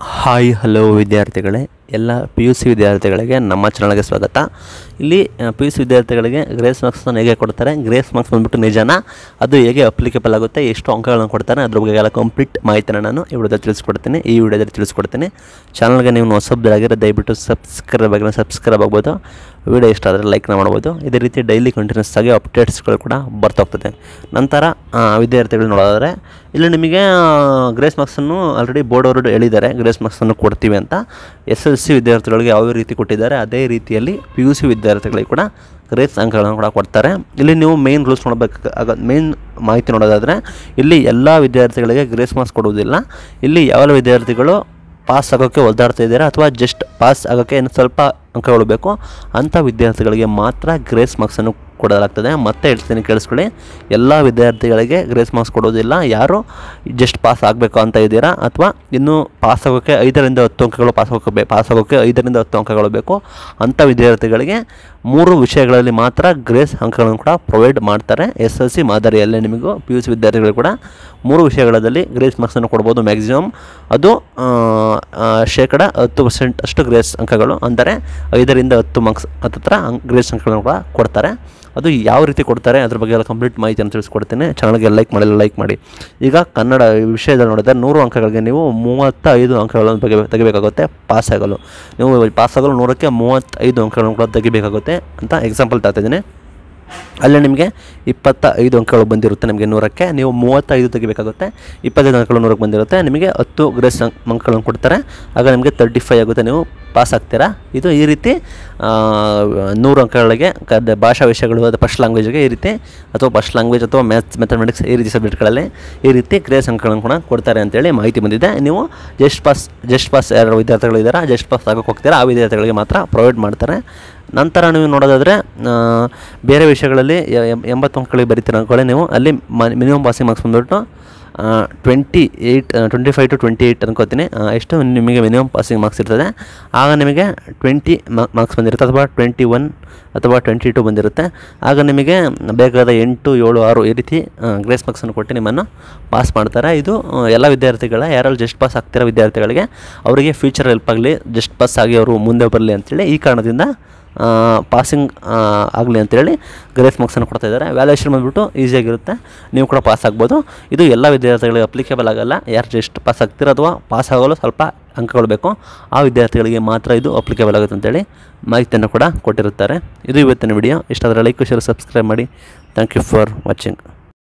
hi hello ವಿದ್ಯಾರ್ಥಿಗಳೇ ಎಲ್ಲ P U C ವಿದ್ಯಾರ್ಥಿಗಳಿಗೆ ನಮ್ಮ ಚಾನಲ್ಗೆ ಸ್ವಾಗತ ಇಲ್ಲಿ ಪಿ ಯು ಸಿ ವಿದ್ಯಾರ್ಥಿಗಳಿಗೆ ಗ್ರೇಸ್ ಮಾರ್ಕ್ಸನ್ನು ಹೇಗೆ ಕೊಡ್ತಾರೆ ಗ್ರೇಸ್ ಮಾರ್ಕ್ಸ್ ಬಂದ್ಬಿಟ್ಟು ನಿಜನಾ ಅದು ಹೇಗೆ ಅಪ್ಲಿಕೇಬಲ್ ಆಗುತ್ತೆ ಎಷ್ಟು ಅಂಕಗಳನ್ನು ಕೊಡ್ತಾರೆ ಅದ್ರ ಬಗ್ಗೆ ಎಲ್ಲ ಕಂಪ್ಲೀಟ್ ಮಾಹಿತಿನ ನಾನು ಈ ವಿಡಿಯೋದಲ್ಲಿ ತಿಳಿಸ್ಕೊಡ್ತೀನಿ ಈ ವಿಡಿಯೋದಲ್ಲಿ ತಿಳಿಸ್ಕೊಡ್ತೀನಿ ಚಾನಲ್ಗೆ ನೀವು ಹೊಸಬ್ರಾಗಿರೋ ದಯವಿಟ್ಟು ಸಬ್ಸ್ಕ್ರೈಬ್ ಆಗಿ ಸಬ್ಸ್ಕ್ರೈಬ್ ಆಗ್ಬೋದು ವಿಡಿಯೋ ಇಷ್ಟ ಆದರೆ ಲೈಕ್ನ ಮಾಡ್ಬೋದು ಇದೇ ರೀತಿ ಡೈಲಿ ಕಂಟಿನ್ಯೂಸ್ ಆಗಿ ಅಪ್ಡೇಟ್ಸ್ಗಳು ಕೂಡ ಬರ್ತಾ ಹೋಗ್ತದೆ ನಂತರ ಆ, ವಿದ್ಯಾರ್ಥಿಗಳು ನೋಡೋದಾದರೆ ಇಲ್ಲಿ ನಿಮಗೆ ಗ್ರೇಸ್ ಮಾರ್ಕ್ಸನ್ನು ಆಲ್ರೆಡಿ ಬೋರ್ಡ್ ಅವರು ಹೇಳಿದ್ದಾರೆ ಗ್ರೇಸ್ ಮಾರ್ಕ್ಸನ್ನು ಕೊಡ್ತೀವಿ ಅಂತ ಎಸ್ ಎಲ್ ಸಿ ವಿದ್ಯಾರ್ಥಿಗಳಿಗೆ ಯಾವ ರೀತಿ ಕೊಟ್ಟಿದ್ದಾರೆ ಅದೇ ರೀತಿಯಲ್ಲಿ ಪಿ ಯು ಸಿ ವಿದ್ಯಾರ್ಥಿಗಳಿಗೆ ಕೂಡ ಗ್ರೇಸ್ ಅಂಕಗಳನ್ನು ಕೂಡ ಕೊಡ್ತಾರೆ ಇಲ್ಲಿ ನೀವು ಮೇನ್ ರೂಲ್ಸ್ ನೋಡಬೇಕು ಆಗ ಮೇನ್ ಮಾಹಿತಿ ನೋಡೋದಾದರೆ ಇಲ್ಲಿ ಎಲ್ಲ ವಿದ್ಯಾರ್ಥಿಗಳಿಗೆ ಗ್ರೇಸ್ ಮಾರ್ಕ್ಸ್ ಕೊಡುವುದಿಲ್ಲ ಇಲ್ಲಿ ಯಾವ ವಿದ್ಯಾರ್ಥಿಗಳು ಪಾಸ್ ಆಗೋಕ್ಕೆ ಒದ್ದಾಡ್ತಾ ಇದ್ದಾರೆ ಅಥವಾ ಜಸ್ಟ್ ಪಾಸ್ ಆಗೋಕ್ಕೆ ಇನ್ನು ಸ್ವಲ್ಪ ಅಂಕಗಳು ಬೇಕು ಅಂಥ ವಿದ್ಯಾರ್ಥಿಗಳಿಗೆ ಮಾತ್ರ ಗ್ರೇಸ್ ಮಾರ್ಕ್ಸನ್ನು ಕೊಡಲಾಗ್ತದೆ ಮತ್ತೆ ಹೇಳ್ತೀನಿ ಕೇಳಿಸ್ಕೊಳ್ಳಿ ಎಲ್ಲ ವಿದ್ಯಾರ್ಥಿಗಳಿಗೆ ಗ್ರೇಸ್ ಮಾರ್ಕ್ಸ್ ಕೊಡೋದಿಲ್ಲ ಯಾರು ಜಸ್ಟ್ ಪಾಸ್ ಆಗಬೇಕು ಅಂತ ಇದ್ದೀರಾ ಅಥವಾ ಇನ್ನೂ ಪಾಸ್ ಆಗೋಕ್ಕೆ ಐದರಿಂದ ಹತ್ತು ಅಂಕಗಳು ಪಾಸ್ ಆಗೋಕ್ಕೆ ಬೇ ಪಾಸ್ ಆಗೋಕ್ಕೆ ಐದರಿಂದ ಹತ್ತು ಅಂಕಗಳು ಬೇಕು ಅಂಥ ವಿದ್ಯಾರ್ಥಿಗಳಿಗೆ ಮೂರು ವಿಷಯಗಳಲ್ಲಿ ಮಾತ್ರ ಗ್ರೇಸ್ ಅಂಕಗಳನ್ನು ಕೂಡ ಪ್ರೊವೈಡ್ ಮಾಡ್ತಾರೆ ಎಸ್ ಎಲ್ ಸಿ ಮಾದರಿಯಲ್ಲೇ ನಿಮಗೂ ಪಿ ಯು ಸಿ ವಿದ್ಯಾರ್ಥಿಗಳು ಕೂಡ ಮೂರು ವಿಷಯಗಳಲ್ಲಿ ಗ್ರೇಸ್ ಮಾರ್ಕ್ಸನ್ನು ಕೊಡ್ಬೋದು ಮ್ಯಾಕ್ಸಿಮಮ್ ಅದು ಆ, ಆ, ಶೇಕಡ ಹತ್ತು ಪರ್ಸೆಂಟ್ ಅಷ್ಟು ಗ್ರೇಸ್ ಅಂಕಗಳು ಅಂದರೆ ಐದರಿಂದ ಹತ್ತು ಮಾರ್ಕ್ಸ್ ಹತ್ತತ್ರ ಅಂಕ್ ಗ್ರೇಸ್ ಅಂಕಗಳನ್ನು ಕೂಡ ಕೊಡ್ತಾರೆ ಅದು ಯಾವ ರೀತಿ ಕೊಡ್ತಾರೆ ಅದ್ರ ಬಗ್ಗೆ ಎಲ್ಲ ಕಂಪ್ಲೀಟ್ ಮಾಹಿತಿಯನ್ನು ತಿಳಿಸ್ಕೊಡ್ತೀನಿ ಚಾನಲ್ಗೆ ಲೈಕ್ ಮಾಡಿಲ್ಲ ಲೈಕ್ ಮಾಡಿ ಈಗ ಕನ್ನಡ ವಿಷಯದಲ್ಲಿ ನೋಡಿದ್ರೆ ನೂರು ಅಂಕಗಳಿಗೆ ನೀವು ಮೂವತ್ತೈದು ಅಂಕಗಳನ್ನು ತೆಗಿ ತೆಗಿಬೇಕಾಗುತ್ತೆ ಪಾಸ್ ಆಗಲು ನೀವು ಪಾಸ್ ಆಗಲು ನೂರಕ್ಕೆ ಮೂವತ್ತೈದು ಅಂಕಗಳನ್ನು ಕೂಡ ತೆಗಿಬೇಕಾಗುತ್ತೆ ಅಂತ ಎಕ್ಸಾಂಪಲ್ ತಾತಿದ್ದೀನಿ ಅಲ್ಲೇ ನಿಮಗೆ ಇಪ್ಪತ್ತ ಐದು ಅಂಕಗಳು ಬಂದಿರುತ್ತೆ ನಿಮಗೆ ನೂರಕ್ಕೆ ನೀವು ಮೂವತ್ತೈದು ತೆಗಿಬೇಕಾಗುತ್ತೆ ಇಪ್ಪತ್ತೈದು ಅಂಕಗಳು ನೂರಕ್ಕೆ ಬಂದಿರುತ್ತೆ ನಿಮಗೆ ಹತ್ತು ಗ್ರೇಸ್ ಅಂಕ್ ಅಂಕಗಳನ್ನು ಕೊಡ್ತಾರೆ ಆಗ ನಿಮಗೆ ತರ್ಟಿ ಫೈವ್ ಆಗುತ್ತೆ ನೀವು ಪಾಸ್ ಆಗ್ತೀರಾ ಇದು ಈ ರೀತಿ ಆ, ನೂರು ಅಂಕಗಳಿಗೆ ಕದ ಭಾಷಾ ವಿಷಯಗಳು ಅದು ಫಸ್ಟ್ ಲ್ಯಾಂಗ್ವೇಜ್ಗೆ ಈ ರೀತಿ ಅಥವಾ ಫಸ್ಟ್ ಲ್ಯಾಂಗ್ವೇಜ್ ಅಥವಾ ಮ್ಯಾಥ್ಸ್ ಮೆಥಮೆಟಿಕ್ಸ್ ಈ ರೀತಿ ಸಬ್ಜೆಕ್ಟ್ಗಳಲ್ಲಿ ಈ ರೀತಿ ಗ್ರೇಸ್ ಅಂಕಗಳನ್ನು ಕೂಡ ಕೊಡ್ತಾರೆ ಅಂತೇಳಿ ಮಾಹಿತಿ ಬಂದಿದೆ ನೀವು ಜಸ್ಟ್ ಪಾಸ್ ಜಸ್ಟ್ ಪಾಸ್ ಯಾರು ವಿದ್ಯಾರ್ಥಿಗಳು ಇದ್ದಾರೆ ಜಸ್ಟ್ ಪಾಸ್ ಆಗೋಕೆ ಹೋಗ್ತೀರಾ ಆ ವಿದ್ಯಾರ್ಥಿಗಳಿಗೆ ಮಾತ್ರ ಪ್ರೊವೈಡ್ ಮಾಡ್ತಾರೆ ನಂತರ ನೀವು ನೋಡೋದಾದರೆ ಆ, ಬೇರೆ ವಿಷಯಗಳಲ್ಲಿ ಎ- ಎಂ- ಎಂಬತ್ತು ಅಂಕಗಳಿಗೆ ಬರೀತೀರ ಅಂದ್ಕೊಳ್ಳಿ ನೀವು ಅಲ್ಲಿ ಮಿನಿಮಮ್ ಪಾಸಿಂಗ್ ಮಾರ್ಕ್ಸ್ ಬಂದ್ಬಿಟ್ಟು twenty eight twenty five to twenty eight ಅನ್ಕೋತೀನಿ ಆ, ಎಷ್ಟು ನಿಮಗೆ ಮಿನಿಮಮ್ ಪಾಸಿಂಗ್ ಮಾರ್ಕ್ಸ್ ಇರ್ತದೆ ಆಗ ನಿಮಗೆ ಟ್ವೆಂಟಿ ಮಾರ್ಕ್ಸ್ ಬಂದಿರುತ್ತೆ ಅಥವಾ ಟ್ವೆಂಟಿ ಒನ್ ಅಥವಾ ಟ್ವೆಂಟಿ ಟು ಬಂದಿರುತ್ತೆ ಆಗ ನಿಮಗೆ ಬೇಕಾದ ಎಂಟು ಏಳು ಆರು ಈ ರೀತಿ ಗ್ರೇಸ್ ಮಾರ್ಕ್ಸನ್ನು ಕೊಟ್ಟು ನಿಮ್ಮನ್ನು ಪಾಸ್ ಮಾಡ್ತಾರೆ ಇದು ಆ, ಎಲ್ಲ ವಿದ್ಯಾರ್ಥಿಗಳ ಯಾರಲ್ಲಿ ಜಸ್ಟ್ ಪಾಸ್ ಆಗ್ತಿರೋ ವಿದ್ಯಾರ್ಥಿಗಳಿಗೆ ಅವರಿಗೆ ಫ್ಯೂಚರ್ ಹೆಲ್ಪ್ ಆಗಲಿ ಜಸ್ಟ್ ಪಾಸ್ ಆಗಿ ಅವರು ಮುಂದೆ ಬರಲಿ ಅಂತೇಳಿ ಈ ಕಾರಣದಿಂದ ಪಾಸಿಂಗ್ ಆಗಲಿ ಅಂತೇಳಿ ಗ್ರೇಸ್ ಮಾರ್ಕ್ಸನ್ನು ಕೊಡ್ತಾ ಇದ್ದಾರೆ ವ್ಯಾಲ್ಯೂಯೇಷನ್ ಬಂದುಬಿಟ್ಟು ಈಸಿಯಾಗಿರುತ್ತೆ ನೀವು ಕೂಡ ಪಾಸ್ ಆಗ್ಬೋದು ಇದು ಎಲ್ಲ ವಿದ್ಯಾರ್ಥಿಗಳಿಗೆ ಅಪ್ಲಿಕೇಬಲ್ ಆಗಲ್ಲ ಯಾರು ಜಸ್ಟ್ ಪಾಸ್ ಆಗ್ತೀರೋ ಅಥವಾ ಪಾಸ್ ಆಗಲು ಸ್ವಲ್ಪ ಅಂಕಗಳು ಬೇಕು ಆ ವಿದ್ಯಾರ್ಥಿಗಳಿಗೆ ಮಾತ್ರ ಇದು ಅಪ್ಲಿಕೇಬಲ್ ಆಗುತ್ತೆ ಅಂತೇಳಿ ಮಾಹಿತಿಯನ್ನು ಕೂಡ ಕೊಟ್ಟಿರುತ್ತಾರೆ ಇದು ಇವತ್ತಿನ ವಿಡಿಯೋ ಇಷ್ಟಾದರೆ ಲೈಕ್ ಶೇರ್ ಸಬ್ಸ್ಕ್ರೈಬ್ ಮಾಡಿ ಥ್ಯಾಂಕ್ ಯು ಫಾರ್ ವಾಚಿಂಗ್